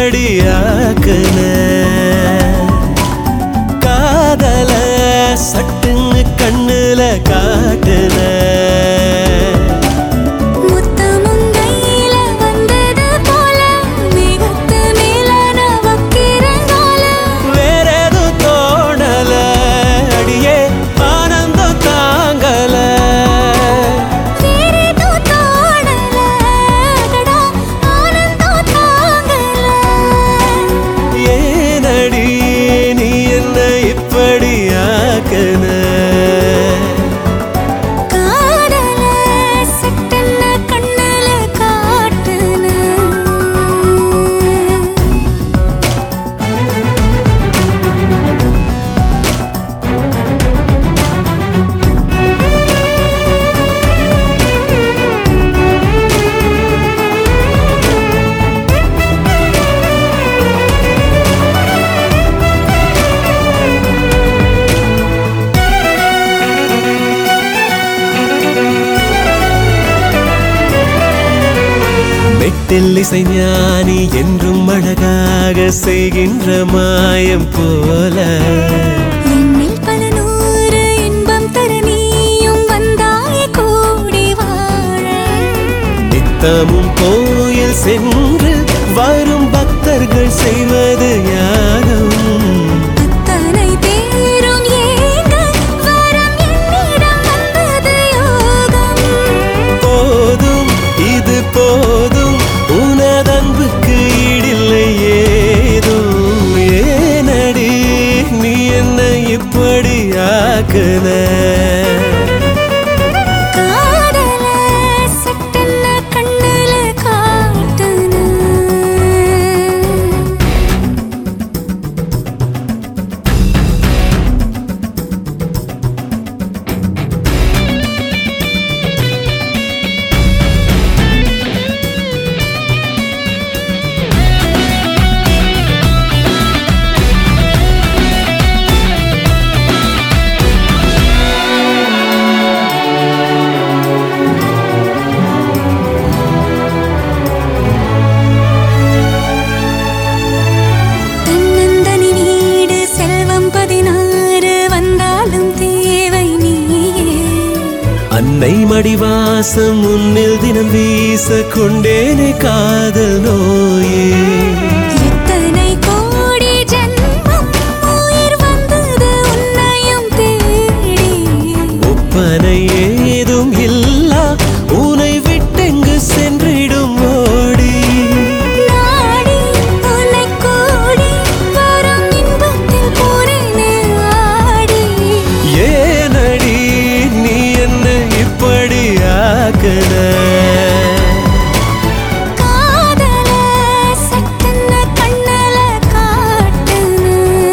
இப்படி ஆக்குன காதல சட்டுன்னு கண்ணுல காட்டுன முத்தமும் கையில வந்தது போல மேகத்து மேல நான் வைக்கிறங்கால வேற எதுவும் தோணல அடியே ஆனந்தம் தாங்கல வேறேதோ தோணல அடடா ஆனந்தம் தாங்கல ஏனடி நீ என்ன இப்படி ஆக்குன காதல சட்டென்ன கண்ணுல காட்டுன மெட்டில் இசைஞானி என்றும் அழகாக செய்கின்ற மாயம் போல என்னில் பல நூறு இன்பம் தர நீயும் வந்தாய் கூடி வாழ நித்தமும் கோயில் சென்று வரும் பக்தர்கள் செய்வது யாரும் அத்தனை பேரும் ஏங்க வரம் என்னிடம் வந்தது யோகம் போதும் இது போதும் உனதன்புக்கு ஈடில்லை ஏதும் ஏனடி நீ என்ன இப்படி ஆக்குன காதல சட்டென்ன கண்ணுல காட்டுன தன்னந்தனி வீடு செல்வம் பதினாறு வந்தாலும் தேவை நீயே அன்னை மடிவாசம் முன்னில் தினம் வீச கொண்டேனே காதல் நோயே எத்தனை கோடி ஜென்மம் உயிர் வந்தது உன்னையும் தேடி ஒப்பனை ஏதும் இல்லா உனை விட்டெங்கு சென்றிடும் ஓடி நாடி உன்னை கூடி வரும் இன்பத்தில் போறேனே ஆடி ஏனடி நீ என்ன இப்படி ஆக்குன காதல சட்டென்ன கண்ணுல காட்டுன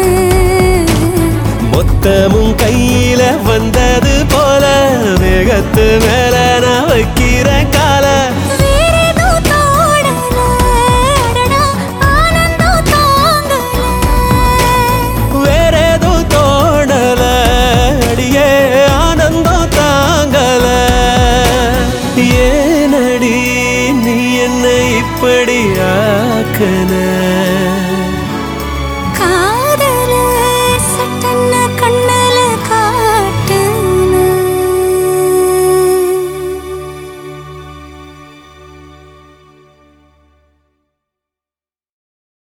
மொத்தமும் கையில வந்தது போல வேகத்து மேல நான் வைக்கிற கால வேறேதோ தோணல அடடா ஆனந்தம் தாங்கல வேற எதுவும் தோணல அடியே ஆனந்தம் தாங்கல ஏனடி நீ என்ன இப்படி ஆக்குன